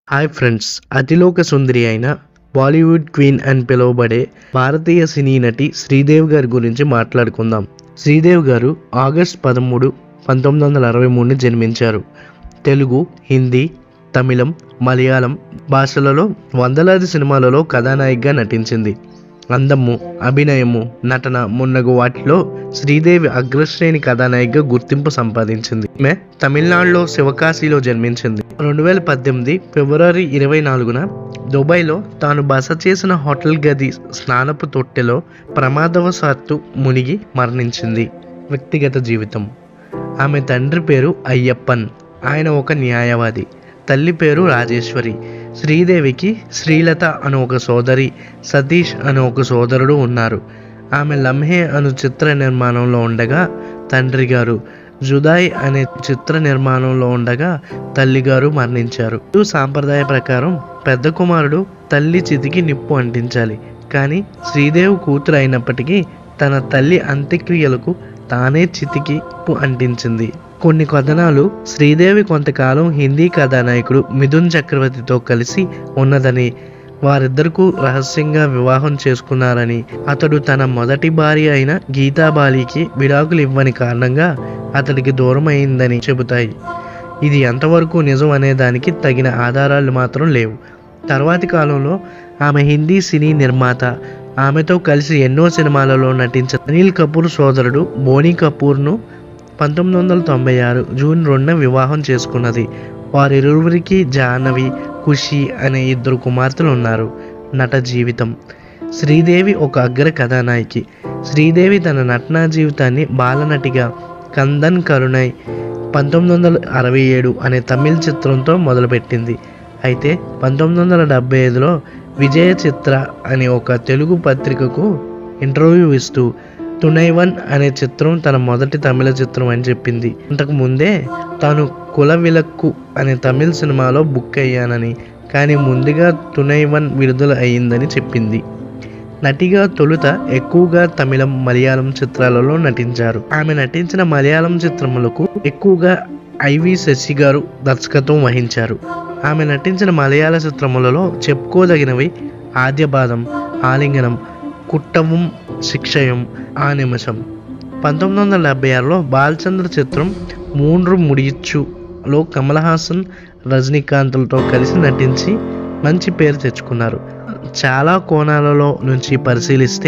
hi friends అతిలోక సుందరి అయిన Bollywood queen అని పిలువబడే భారతీయ సినీ నటి శ్రీదేవి గారి గురించి మాట్లాడుకుందాం శ్రీదేవి గారు ఆగస్ట్ పదమూడు పంతొమ్మిది వందల అరవై మూడుని జన్మించారు తెలుగు హిందీ తమిళం మలయాళం భాషలలో వందలాది సినిమాలలో కథానాయికగా నటించింది అందము అభినయము నటన మున్నగు వాటిలో శ్రీదేవి అగ్రశ్రేణి కథానాయికగా గుర్తింపు సంపాదించింది ఈమె తమిళనాడులో శివకాశిలో జన్మించింది రెండు వేల పద్దెనిమిది ఫిబ్రవరి ఇరవై నాలుగున దుబాయ్లో తాను బస చేసిన హోటల్ గది స్నానపు తొట్టెలో ప్రమాదవశాత్తు మునిగి మరణించింది వ్యక్తిగత జీవితం ఆమె తండ్రి పేరు అయ్యప్పన్ ఆయన ఒక న్యాయవాది తల్లి పేరు రాజేశ్వరి శ్రీదేవికి శ్రీలత అను ఒక సోదరి సతీష్ అను ఒక సోదరుడు ఉన్నారు ఆమె లమ్హే అను చిత్ర నిర్మాణంలో ఉండగా తండ్రి గారు జుదాయ్ అనే చిత్ర నిర్మాణంలో ఉండగా తల్లిగారు మరణించారు హిందూ సాంప్రదాయ ప్రకారం పెద్ద కుమారుడు తల్లి చితికి నిప్పు అంటించాలి కానీ శ్రీదేవి కూతురు అయినప్పటికీ తన తల్లి అంత్యక్రియలకు తానే చితికి నిప్పు అంటించింది కొన్ని కథనాలు శ్రీదేవి కొంతకాలం హిందీ కథానాయకుడు మిథున్ చక్రవర్తితో కలిసి ఉన్నదని వారిద్దరకు రహస్యంగా వివాహం చేసుకున్నారని అతడు తన మొదటి భార్య అయిన గీతాబాలికి విడాకులు ఇవ్వని కారణంగా అతడికి దూరం అయిందని చెబుతాయి ఇది ఎంతవరకు నిజం అనే దానికి తగిన ఆధారాలు మాత్రం లేవు తర్వాతి కాలంలో ఆమె హిందీ సినీ నిర్మాత ఆమెతో కలిసి ఎన్నో సినిమాలలో నటించిన అనిల్ కపూర్ సోదరుడు బోనీ కపూర్ను పంతొమ్మిది వందల తొంభై ఆరు జూన్ రెండున వివాహం చేసుకున్నది వారిరువురికి జాహ్నవి ఖుషి అనే ఇద్దరు కుమార్తెలు ఉన్నారు నట జీవితం శ్రీదేవి ఒక అగ్ర కథానాయికి శ్రీదేవి తన నటనా జీవితాన్ని బాలనటిగా కందన్ కరుణై పంతొమ్మిది వందల అరవై ఏడు అనే తమిళ చిత్రంతో మొదలుపెట్టింది అయితే పంతొమ్మిది వందల డెబ్బై ఐదులో విజయ చిత్ర అనే ఒక తెలుగు పత్రికకు ఇంటర్వ్యూ ఇస్తూ తునైవన్ అనే చిత్రం తన మొదటి తమిళ చిత్రం అని చెప్పింది అంతకు ముందే తాను కుల విలక్కు అనే తమిళ సినిమాలో బుక్ అయ్యానని కానీ ముందుగా తునైవన్ విడుదల అయ్యిందని చెప్పింది నటిగా తొలుత ఎక్కువగా తమిళం మలయాళం చిత్రాలలో నటించారు ఆమె నటించిన మలయాళం చిత్రములకు ఎక్కువగా ఐవి శశి గారు దర్శకత్వం వహించారు ఆమె నటించిన మలయాళ చిత్రములలో చెప్పుకోదగినవి ఆద్యపాదం ఆలింగనం కుట్టవం శిక్షయం ఆ నిమిషం పంతొమ్మిది వందల డెబ్బై ఆరులో బాలచంద్ర చిత్రం మూండ్రు ముడియిచ్చులో కమల్ హాసన్ రజనీకాంత్లతో కలిసి నటించి మంచి పేరు తెచ్చుకున్నారు చాలా కోణాలలో నుంచి పరిశీలిస్తే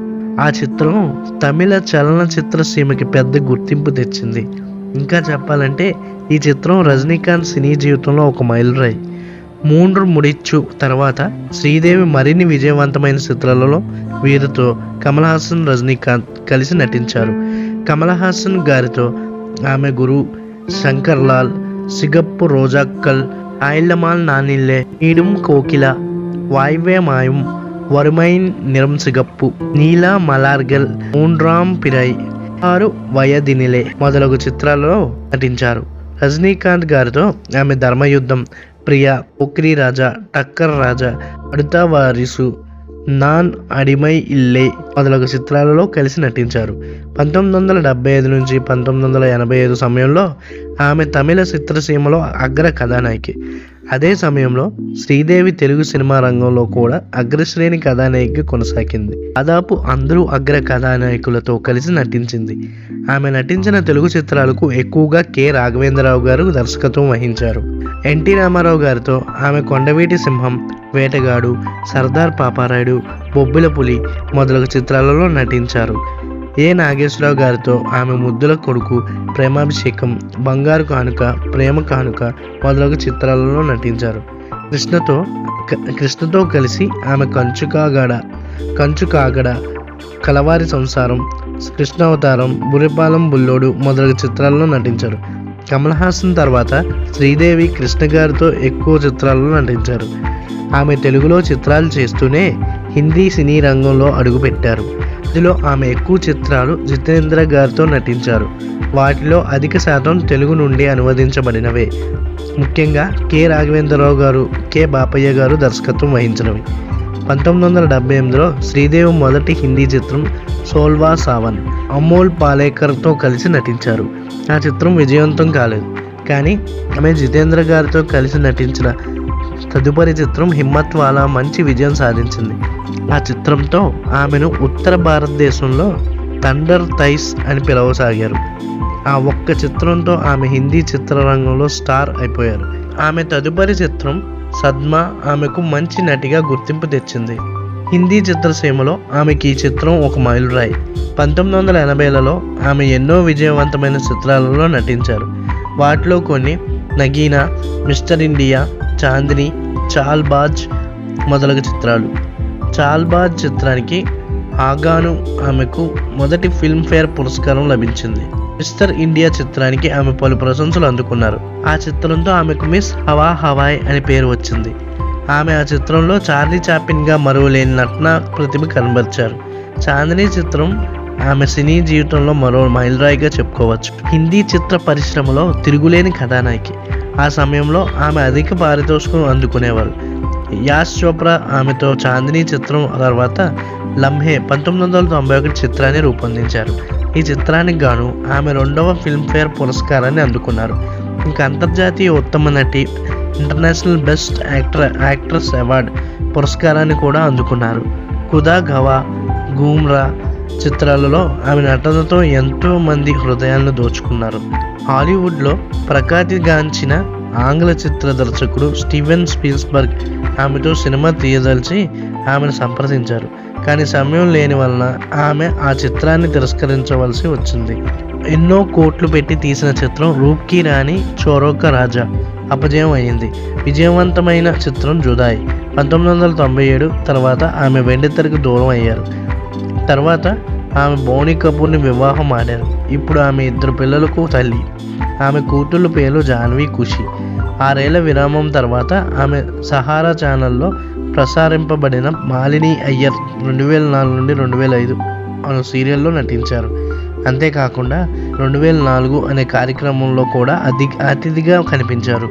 ఆ చిత్రం తమిళ చలనచిత్ర సీమకి పెద్ద గుర్తింపు తెచ్చింది ఇంకా చెప్పాలంటే ఈ చిత్రం రజనీకాంత్ సినీ జీవితంలో ఒక మైలురాయి మూండ్రు ముడిచ్చు తర్వాత శ్రీదేవి మరిన్ని విజయవంతమైన చిత్రాలలో వీరితో కమల్ హాసన్ రజనీకాంత్ కలిసి నటించారు కమల్ హాసన్ గారితో ఆమె గురు శంకర్ లాల్ సిగప్పు రోజాక్కల్ ఆయిల్లమాల్ నానిల్లే ఈడుం కోకిల వాయువే మాయం వరుమైన్ నిరం సిగప్పు నీలా మలార్గల్ మూండ్రామ్ పిరై ఆరు వయదినిలే మొదలగు చిత్రాలలో నటించారు రజనీకాంత్ గారితో ఆమె ధర్మయుద్ధం ప్రియా పోక్రి రాజా టక్కర్ రాజా అడుతా వారిసు నాన్ అడిమై ఇల్లే మొదలగు చిత్రాలలో కలిసి నటించారు పంతొమ్మిది వందల డెబ్బై ఐదు నుంచి పంతొమ్మిది వందల ఎనభై ఐదు సమయంలో ఆమె తమిళ చిత్రసీమలో అగ్ర కథానాయికి అదే సమయంలో శ్రీదేవి తెలుగు సినిమా రంగంలో కూడా అగ్రశ్రేణి కథానాయికగా కొనసాగింది దాదాపు అందరూ అగ్ర కథానాయకులతో కలిసి నటించింది ఆమె నటించిన తెలుగు చిత్రాలకు ఎక్కువగా కె రాఘవేంద్రరావు గారు దర్శకత్వం వహించారు ఎన్టీ రామారావు గారితో ఆమె కొండవీటి సింహం వేటగాడు సర్దార్ పాపారాయుడు బొబ్బిల పులి మొదలగు చిత్రాలలో నటించారు ఏ నాగేశ్వరరావు గారితో ఆమె ముద్దుల కొడుకు ప్రేమాభిషేకం బంగారు కానుక ప్రేమ కానుక మొదలగు చిత్రాలలో నటించారు కృష్ణతో క- కృష్ణతో కలిసి ఆమె కంచు కాగడ కంచు కాగడ కలవారి సంసారం కృష్ణ అవతారం బురిపాలెం బుల్లోడు మొదలగు చిత్రాల్లో నటించారు కమల్ హాసన్ తర్వాత శ్రీదేవి కృష్ణ గారితో ఎక్కువ చిత్రాల్లో నటించారు ఆమె తెలుగులో చిత్రాలు చేస్తూనే హిందీ సినీ రంగంలో అడుగుపెట్టారు ఇందులో ఆమె ఎక్కువ చిత్రాలు జితేంద్ర గారితో నటించారు వాటిలో అధిక శాతం తెలుగు నుండి అనువదించబడినవే ముఖ్యంగా కె రాఘవేంద్రరావు గారు కె బాపయ్య గారు దర్శకత్వం వహించినవి పంతొమ్మిది వందల డెబ్బై ఎనిమిదిలో శ్రీదేవి మొదటి హిందీ చిత్రం సోల్వా సావన్ అమోల్ పాలేకర్తో కలిసి నటించారు ఆ చిత్రం విజయవంతం కాలేదు కానీ ఆమె జితేంద్ర గారితో కలిసి నటించిన తదుపరి చిత్రం హిమ్మత్ వాలా మంచి విజయం సాధించింది ఆ చిత్రంతో ఆమెను ఉత్తర భారతదేశంలో థండర్ థైస్ అని పిలవసాగారు ఆ ఒక్క చిత్రంతో ఆమె హిందీ చిత్రరంగంలో స్టార్ అయిపోయారు ఆమె తదుపరి చిత్రం సద్మా ఆమెకు మంచి నటిగా గుర్తింపు తెచ్చింది హిందీ చిత్రసీమలో ఆమెకి ఈ చిత్రం ఒక మైలురాయి పంతొమ్మిది వందల ఎనభైలలో ఆమె ఎన్నో విజయవంతమైన చిత్రాలలో నటించారు వాటిలో కొన్ని నగీనా మిస్టర్ ఇండియా చాందిని చాల్బాజ్ మొదలగు చిత్రాలు చాల్బాజ్ చిత్రానికి ఆగాను ఆమెకు మొదటి ఫిల్మ్ఫేర్ పురస్కారం లభించింది మిస్టర్ ఇండియా చిత్రానికి ఆమె పలు ప్రశంసలు అందుకున్నారు ఆ చిత్రంతో ఆమెకు మిస్ హవా హవాయ్ అని పేరు వచ్చింది ఆమె ఆ చిత్రంలో చార్లీ చాపిన్గా మరువలేని నటన ప్రతిభ కనబరిచారు చాందిని చిత్రం ఆమె సినీ జీవితంలో మరో మైలురాయిగా చెప్పుకోవచ్చు హిందీ చిత్ర పరిశ్రమలో తిరుగులేని కథానాయకి ఆ సమయంలో ఆమె అధిక పారితోషికం అందుకునేవారు యాష్ చోప్రా ఆమెతో చాందిని చిత్రం తర్వాత లంహే పంతొమ్మిది వందల తొంభై ఒకటి చిత్రాన్ని రూపొందించారు ఈ చిత్రానికి గాను ఆమె రెండవ ఫిల్మ్ఫేర్ పురస్కారాన్ని అందుకున్నారు ఇంకా అంతర్జాతీయ ఉత్తమ నటి international best actor actress award పురస్కారాన్ని కూడా అందుకున్నారు ఖుదా గవా గూమ్రా చిత్రాలలో ఆమె నటనతో ఎంతో మంది హృదయాలను దోచుకున్నారు హాలీవుడ్లో ప్రఖ్యాతిగాంచిన ఆంగ్ల చిత్ర దర్శకుడు స్టీవెన్ స్పీల్స్బర్గ్ ఆమెతో సినిమా తీయదలిచి ఆమెను సంప్రదించారు కానీ సమయం లేని వలన ఆమె ఆ చిత్రాన్ని తిరస్కరించవలసి వచ్చింది ఎన్నో కోట్లు పెట్టి తీసిన చిత్రం రూప్ కి రాణి చోరోక రాజా అపజయం అయింది విజయవంతమైన చిత్రం జుదాయి పంతొమ్మిది వందల తొంభై ఏడు తర్వాత ఆమె వెండితెరకు దూరం అయ్యారు తర్వాత ఆమె బోని కపూర్ని వివాహం ఆడారు ఇప్పుడు ఆమె ఇద్దరు పిల్లలకు తల్లి ఆమె కూతుళ్ళ పేర్లు జాన్వీ ఖుషి ఆరేళ్ల విరామం తర్వాత ఆమె సహారా ఛానల్లో ప్రసారింపబడిన మాలిని అయ్యర్ రెండు వేల నాలుగు నుండి రెండు వేల ఐదు అనే సీరియల్లో నటించారు అంతేకాకుండా రెండు వేల నాలుగు అనే కార్యక్రమంలో కూడా అతి అతిథిగా కనిపించారు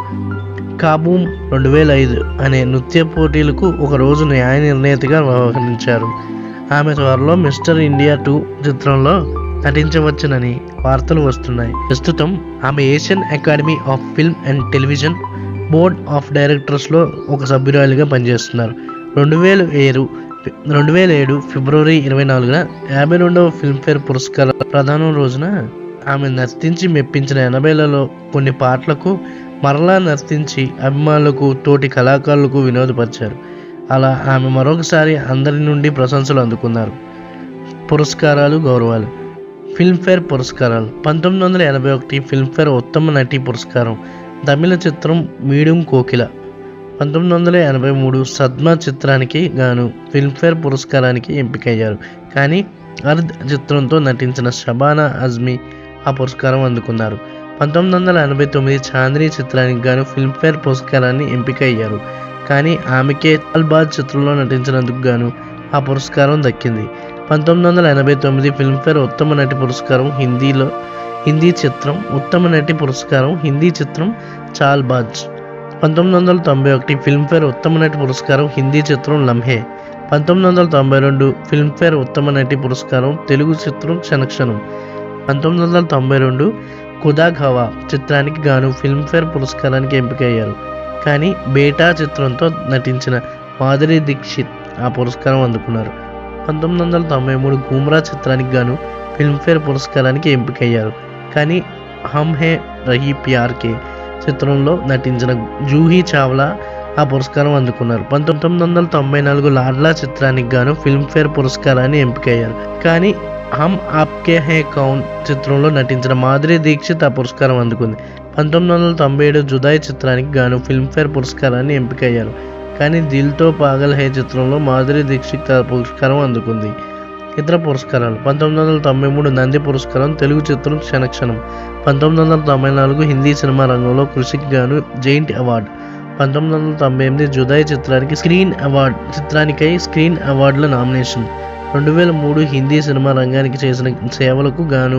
కాబూమ్ రెండు వేల ఐదు అనే నృత్య పోటీలకు ఒకరోజు న్యాయ నిర్ణేతగా వ్యవహరించారు ఆమె త్వరలో మిస్టర్ ఇండియా టూ చిత్రంలో నటించవచ్చునని వార్తలు వస్తున్నాయి ప్రస్తుతం ఆమె Asian academy of film and television board of డైరెక్టర్స్లో ఒక సభ్యురాలిగా పనిచేస్తున్నారు రెండు వేల ఏడు రెండు వేల ఏడు ఫిబ్రవరి ఇరవై నాలుగున యాభై రెండవ ఫిల్మ్ఫేర్ పురస్కార ప్రధానం రోజున ఆమె నర్తించి మెప్పించిన ఎనభైలలో కొన్ని పాటలకు మరలా నర్తించి అభిమానులకు తోటి కళాకారులకు వినోదపరిచారు అలా ఆమె మరొకసారి అందరి నుండి ప్రశంసలు అందుకున్నారు పురస్కారాలు గౌరవాలు ఫిల్మ్ఫేర్ పురస్కారాలు పంతొమ్మిది వందల ఎనభై ఒకటి ఫిల్మ్ఫేర్ ఉత్తమ నటి పురస్కారం తమిళ చిత్రం మీడియం కోకిల పంతొమ్మిది వందల ఎనభై మూడు సద్మా చిత్రానికి గాను ఫిల్మ్ఫేర్ పురస్కారానికి ఎంపికయ్యారు కానీ అర్ద్ చిత్రంతో నటించిన షబానా అజ్మీ ఆ పురస్కారం అందుకున్నారు పంతొమ్మిది వందల ఎనభై తొమ్మిది చాందిని చిత్రానికి గాను ఫిల్మ్ఫేర్ పురస్కారాన్ని ఎంపిక అయ్యారు కానీ ఆమెకే అల్బాద్ చిత్రంలో నటించినందుకు గాను ఆ పురస్కారం దక్కింది పంతొమ్మిది వందల ఎనభై తొమ్మిది ఫిల్మ్ఫేర్ ఉత్తమ నటి పురస్కారం హిందీలో హిందీ చిత్రం ఉత్తమ నటి పురస్కారం హిందీ చిత్రం చాల్బాజ్ పంతొమ్మిది వందల తొంభై ఒకటి ఫిల్మ్ఫేర్ ఉత్తమ నటి పురస్కారం హిందీ చిత్రం లంహే పంతొమ్మిది వందల తొంభై రెండు ఫిల్మ్ఫేర్ ఉత్తమ నటి పురస్కారం తెలుగు చిత్రం క్షణక్షణం పంతొమ్మిది వందల తొంభై రెండు ఖుదా ఖవా చిత్రానికి గాను ఫిల్మ్ఫేర్ పురస్కారానికి ఎంపికయ్యారు కానీ బేటా చిత్రంతో నటించిన మాధురి దీక్షిత్ ఆ పురస్కారం అందుకున్నారు పంతొమ్మిది వందల తొంభై మూడు గుమ్రా చిత్రానికి గాను ఫిల్మ్ఫేర్ పురస్కారానికి ఎంపికయ్యారు కానీ హమ్ హే రహీ ప్యార్ కే చిత్రంలో నటించిన జూహీ చావ్లా ఆ పురస్కారం అందుకున్నారు పంతొమ్మిది వందల తొంభై నాలుగు లాడ్లా చిత్రానికి గాను ఫిల్మ్ఫేర్ పురస్కారాన్ని ఎంపికయ్యారు కానీ హమ్ ఆప్కే హే కౌన్ చిత్రంలో నటించిన మాధురి దీక్షిత్ ఆ పురస్కారం అందుకుంది పంతొమ్మిది వందల తొంభై ఏడు జుదాయ్ చిత్రానికి గాను ఫిల్మ్ఫేర్ పురస్కారాన్ని ఎంపికయ్యారు కానీ దిల్తో పాగల్ హే చిత్రంలో మాధురి దీక్షిత్ ఆ పురస్కారం అందుకుంది ఇతర పురస్కారాలు పంతొమ్మిది వందల తొంభై మూడు నంది పురస్కారం తెలుగు చిత్రం క్షణక్షణం పంతొమ్మిది వందల తొంభై నాలుగు హిందీ సినిమా రంగంలో కృషికి గాను జైంట్ అవార్డు పంతొమ్మిది వందల తొంభై ఎనిమిది జుదాయ్ చిత్రానికి స్క్రీన్ అవార్డ్ చిత్రానికై స్క్రీన్ అవార్డుల నామినేషన్ రెండు వేల మూడు హిందీ సినిమా రంగానికి చేసిన సేవలకు గాను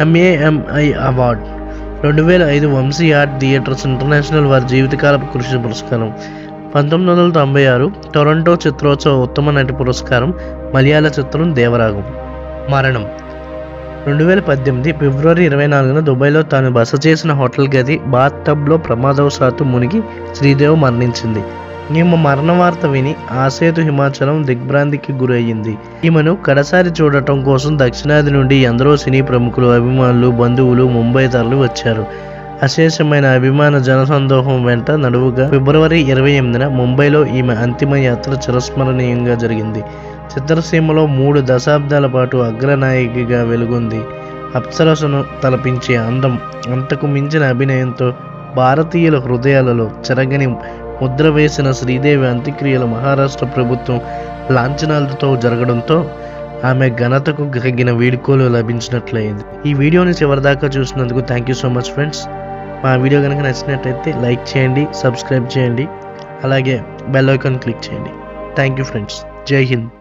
ఎంఏఎంఐ అవార్డ్ రెండు వేల ఐదు వంశీ ఆర్ట్ థియేటర్స్ ఇంటర్నేషనల్ వారి జీవితకాలపు కృషి పురస్కారం పంతొమ్మిది వందల తొంభై ఆరు టొరంటో చిత్రోత్సవ ఉత్తమ నటి పురస్కారం మలయాళ చిత్రం దేవరాగం మరణం రెండు వేల పద్దెనిమిది ఫిబ్రవరి ఇరవై నాలుగున దుబాయ్లో తాను బస చేసిన హోటల్ గది బాత్ టబ్లో ప్రమాదవశాత్తు మునిగి శ్రీదేవి మరణించింది ఈమె మరణ వార్త విని ఆసేతు హిమాచలం దిగ్భ్రాంతికి గురయ్యింది ఈమెను కడసారి చూడటం కోసం దక్షిణాది నుండి ఎందరో సినీ ప్రముఖులు అభిమానులు బంధువులు ముంబై తరలి వచ్చారు అశేషమైన అభిమాన జనసందోహం వెంట నడువుగా ఫిబ్రవరి ఇరవై ఎనిమిదిన ముంబైలో ఈమె అంతిమ యాత్ర చిరస్మరణీయంగా జరిగింది చిత్రసీమలో మూడు దశాబ్దాల పాటు అగ్రనాయికగా వెలుగొంది అప్సరసను తలపించే అందం అంతకు మించిన అభినయంతో భారతీయుల హృదయాలలో చెరగని ముద్ర వేసిన శ్రీదేవి అంత్యక్రియలు మహారాష్ట్ర ప్రభుత్వం లాంఛనాలతో జరగడంతో ఆమె ఘనతకు తగిన వీడుకోలు లభించినట్లయింది ఈ వీడియోని చివరిదాకా చూసినందుకు thank you so much friends మా వీడియో కనుక నచ్చినట్టయితే లైక్ చేయండి సబ్స్క్రైబ్ చేయండి అలాగే బెల్ ఐకాన్ క్లిక్ చేయండి thank you friends Jai Hind